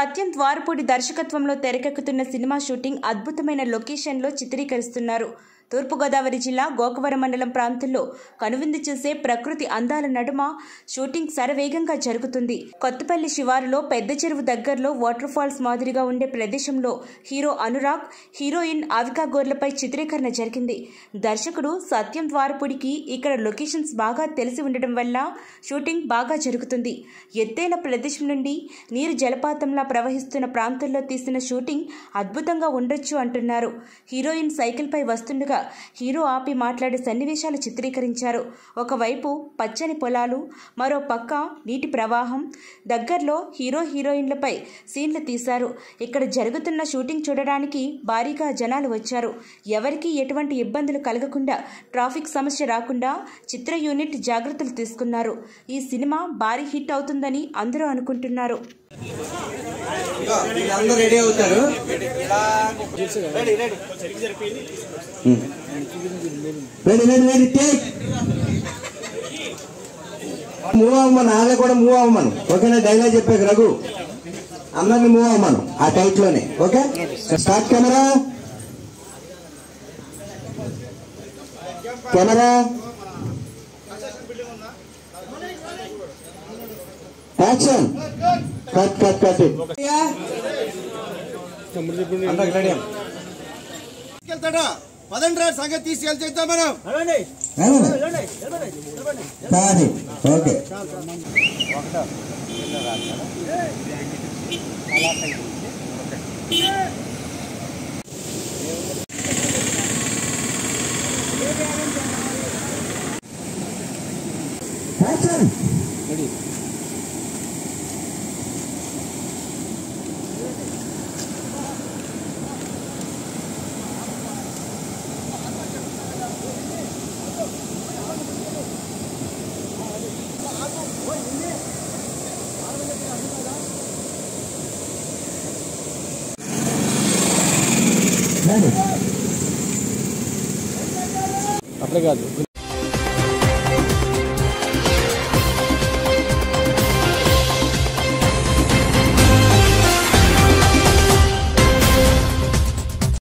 సత్యం ద్వారపూడి దర్శకత్వంలో తెరకెక్కుతున్న cinema shooting అద్భుతమైన లొకేషన్లో చిత్రీకరిస్తున్నారు తూర్పుగోదావరి జిల్లా గోకవరం మండలం ప్రాంతంలో కనువిందు చేసే ప్రకృతి అందాల నడుమ షూటింగ్ శరవేగంగా జరుగుతుంది కొత్తపల్లి శివారులో పెద్ద చెరువు దగ్గరలో వాటర్ ఫాల్స్ మాదిరిగా ఉండే ప్రదేశంలో హీరో అనురాగ్ హీరోయిన్ ఆవికా గోర్లపై చిత్రీకరణ జరిగింది దర్శకుడు సత్యం ద్వారపుడికి ఇక్కడ లొకేషన్స్ బాగా తెలిసి ఉండడం వల్ల షూటింగ్ బాగా జరుగుతుంది ఎత్తైన ప్రదేశం నుండి నీరు జలపాతంలా ప్రవహిస్తున్న ప్రాంతంలో తీసిన షూటింగ్ అద్భుతంగా ఉండొచ్చు అంటున్నారు హీరోయిన్ సైకిల్పై వస్తుండగా హీరో ఆపి మాట్లాడే సన్నివేశాలు చిత్రీకరించారు ఒకవైపు పచ్చని పొలాలు మరో పక్క నీటి ప్రవాహం దగ్గరలో హీరో హీరోయిన్లపై సీన్లు తీశారు ఇక్కడ జరుగుతున్న షూటింగ్ చూడడానికి భారీగా జనాలు వచ్చారు ఎవరికీ ఎటువంటి ఇబ్బందులు కలగకుండా ట్రాఫిక్ సమస్య రాకుండా చిత్ర యూనిట్ జాగ్రత్తలు తీసుకున్నారు ఈ సినిమా భారీ హిట్ అవుతుందని అందరూ అనుకుంటున్నారు వీళ్ళందరూ రెడీ అవుతారు ready ready ready take move అవ్వమను వాళ్ళే కూడా మూవ్ అవ్వమను ఓకేనా డైలాగ్ చెప్పాక రఘు అందరిని మూవ్ అవ్వమను ఆ టైట్ లోనే okay start camera camera action cut cut cut అందరికి రెడీ తీసుకెళ్తాడా పదండి రా సంగతి తీసుకెళ్తే మనం కానీ ఓకే యాక్షన్ అట్లా కాదు